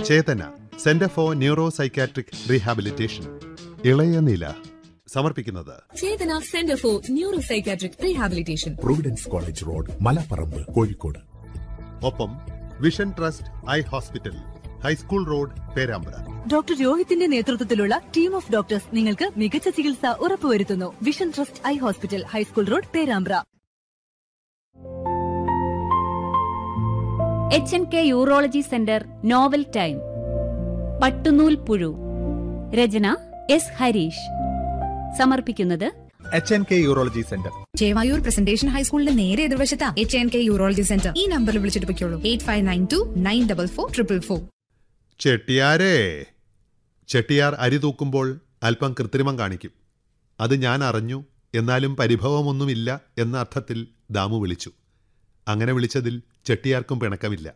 Chetana centre for neuro psychiatric rehabilitation ഇളയ നില സമർപ്പിക്കുന്നത് Chetana centre for neuro psychiatric rehabilitation providence college road Malaparamba Kozhikode ഒപ്പം vision trust eye hospital high school road Perambra doctor രോഹിത്തിന്റെ നേതൃത്വത്തിലുള്ള team of doctors നിങ്ങൾക്ക് മികച്ച ചികിത്സ ഉറപ്പുവരുത്തുന്നു vision trust eye hospital high school road Perambra H N K urology centre novel time Pattunool Puzhu രചന S Harish സമർപ്പിക്കുന്നത് H N K urology centre Chevayur presentation ഹൈസ്കൂളിന്റെ നേരെ എതിർവശത്താ H N K urology centre ഈ നമ്പറിൽ വിളിച്ചിട്ട് പൊയ്ക്കോളൂ eight five nine two nine double four triple four ചെട്ടിയാരേ ചെട്ടിയാർ അരി തൂക്കുമ്പോൾ അല്പം കൃത്രിമം കാണിക്കും അത് ഞാൻ അറിഞ്ഞു എന്നാലും പരിഭവമൊന്നുമില്ല എന്ന അർത്ഥത്തിൽ ദാമു വിളിച്ചു അങ്ങനെ വിളിച്ചതിൽ ചെട്ടിയാർക്കും പിണക്കമില്ല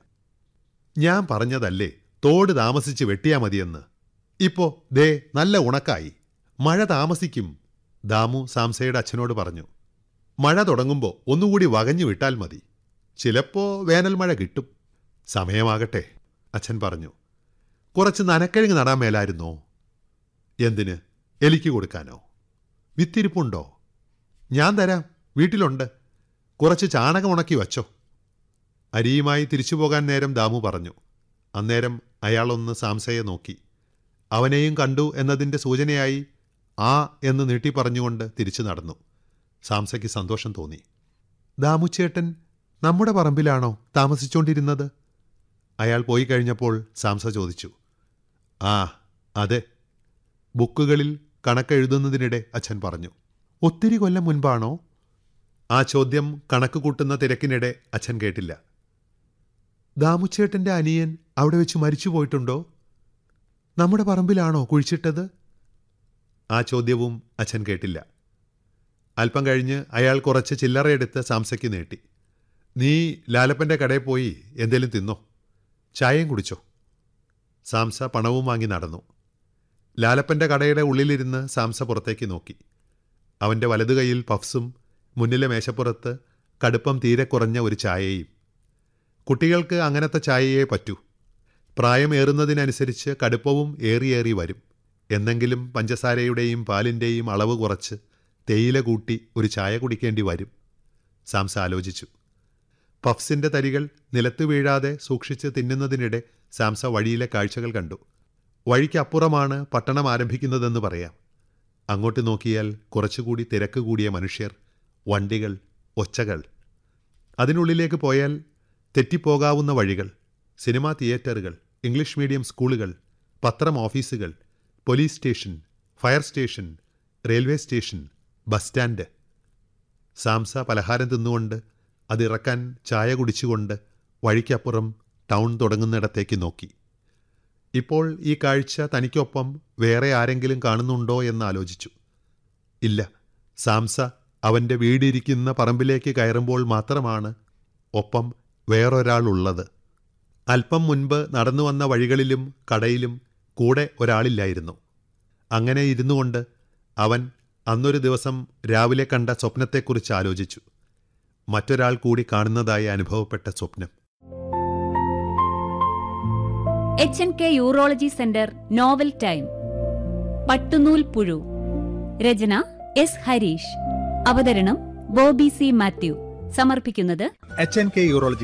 ഞാൻ പറഞ്ഞതല്ലേ തോട് താമസിച്ച് വെട്ടിയാ മതിയെന്ന് ഇപ്പോ ദേ നല്ല ഉണക്കായി മഴ താമസിക്കും ദാമു സാംസയുടെ അച്ഛനോട് പറഞ്ഞു മഴ തുടങ്ങുമ്പോൾ ഒന്നുകൂടി വകഞ്ഞു വിട്ടാൽ മതി ചിലപ്പോ വേനൽ മഴ കിട്ടും സമയമാകട്ടെ അച്ഛൻ പറഞ്ഞു കുറച്ച് നനക്കിഴങ്ങ് നടാൻ മേലായിരുന്നോ എന്തിന് എലിക്ക് കൊടുക്കാനോ വിത്തിരിപ്പുണ്ടോ ഞാൻ തരാം വീട്ടിലുണ്ട് കുറച്ച് ചാണകം ഉണക്കി വച്ചോ അരിയുമായി തിരിച്ചു പോകാൻ നേരം ദാമു പറഞ്ഞു അന്നേരം അയാളൊന്ന് സാംസയെ നോക്കി അവനെയും കണ്ടു എന്നതിൻ്റെ സൂചനയായി ആ എന്ന് നീട്ടി പറഞ്ഞുകൊണ്ട് തിരിച്ചു നടന്നു സാംസയ്ക്ക് സന്തോഷം തോന്നി ദാമുച്ചേട്ടൻ നമ്മുടെ പറമ്പിലാണോ താമസിച്ചുകൊണ്ടിരുന്നത് അയാൾ പോയി കഴിഞ്ഞപ്പോൾ സാംസ ചോദിച്ചു ആ അതെ ബുക്കുകളിൽ കണക്കെഴുതുന്നതിനിടെ അച്ഛൻ പറഞ്ഞു ഒത്തിരി കൊല്ലം മുൻപാണോ ആ ചോദ്യം കണക്ക് കൂട്ടുന്ന തിരക്കിനിടെ അച്ഛൻ കേട്ടില്ല ദാമുച്ചേട്ടൻ്റെ അനിയൻ അവിടെ വെച്ച് മരിച്ചു പോയിട്ടുണ്ടോ നമ്മുടെ പറമ്പിലാണോ കുഴിച്ചിട്ടത് ആ ചോദ്യവും അച്ഛൻ കേട്ടില്ല അല്പം കഴിഞ്ഞ് അയാൾ കുറച്ച് ചില്ലറയെടുത്ത് സാംസയ്ക്ക് നീട്ടി നീ ലാലപ്പൻ്റെ കടയിൽ പോയി എന്തേലും തിന്നോ ചായയും കുടിച്ചോ സാംസ പണവും വാങ്ങി നടന്നു ലാലപ്പൻ്റെ കടയുടെ ഉള്ളിലിരുന്ന് സാംസ പുറത്തേക്ക് നോക്കി അവൻ്റെ വലതു കൈയിൽ പഫ്സും മുന്നിലെ മേശപ്പുറത്ത് കടുപ്പം തീരെ കുറഞ്ഞ ഒരു ചായയും കുട്ടികൾക്ക് അങ്ങനത്തെ ചായയേ പറ്റൂ പ്രായമേറുന്നതിനനുസരിച്ച് കടുപ്പവും ഏറിയേറി വരും എന്നെങ്കിലും പഞ്ചസാരയുടെയും പാലിൻ്റെയും അളവ് കുറച്ച് തേയില കൂട്ടി ഒരു ചായ കുടിക്കേണ്ടി വരും സാംസ ആലോചിച്ചു പഫ്സിൻ്റെ തരികൾ നിലത്ത് വീഴാതെ സൂക്ഷിച്ച് തിന്നുന്നതിനിടെ സാംസ വഴിയിലെ കാഴ്ചകൾ കണ്ടു വഴിക്കപ്പുറമാണ് പട്ടണം ആരംഭിക്കുന്നതെന്ന് പറയാം അങ്ങോട്ട് നോക്കിയാൽ കുറച്ചുകൂടി തിരക്ക് കൂടിയ മനുഷ്യർ വണ്ടികൾ ഒച്ചകൾ അതിനുള്ളിലേക്ക് പോയാൽ തെറ്റിപ്പോകാവുന്ന വഴികൾ സിനിമാ തിയേറ്ററുകൾ ഇംഗ്ലീഷ് മീഡിയം സ്കൂളുകൾ പത്രം ഓഫീസുകൾ police station fire station railway station bus stand സാംസ പലഹാരം തിന്നുകൊണ്ട് അതിറക്കാൻ ചായ കുടിച്ചുകൊണ്ട് വഴിക്കപ്പുറം ടൗൺ തുടങ്ങുന്നിടത്തേക്ക് നോക്കി ഇപ്പോൾ ഈ കാഴ്ച തനിക്കൊപ്പം വേറെ ആരെങ്കിലും കാണുന്നുണ്ടോ എന്ന് ആലോചിച്ചു ഇല്ല സാംസ അവൻ്റെ വീടിരിക്കുന്ന പറമ്പിലേക്ക് കയറുമ്പോൾ മാത്രമാണ് ഒപ്പം വേറൊരാളുള്ളത് അല്പം മുൻപ് നടന്നു വന്ന വഴികളിലും കടയിലും കൂടെ ഒരാളില്ലായിരുന്നു അങ്ങനെ ഇരുന്നുകൊണ്ട് അവൻ അന്നൊരു ദിവസം രാവിലെ കണ്ട സ്വപ്നത്തെക്കുറിച്ച് ആലോചിച്ചു മറ്റൊരാൾ കൂടി കാണുന്നതായി അനുഭവപ്പെട്ട സ്വപ്നം H N K urology centre novel time Pattunool Puzhu രചന എസ് ഹരീഷ് അവതരണം ബോബി സി മാത്യു സമർപ്പിക്കുന്നത് എച്ച് എൻ കെ യൂറോളജി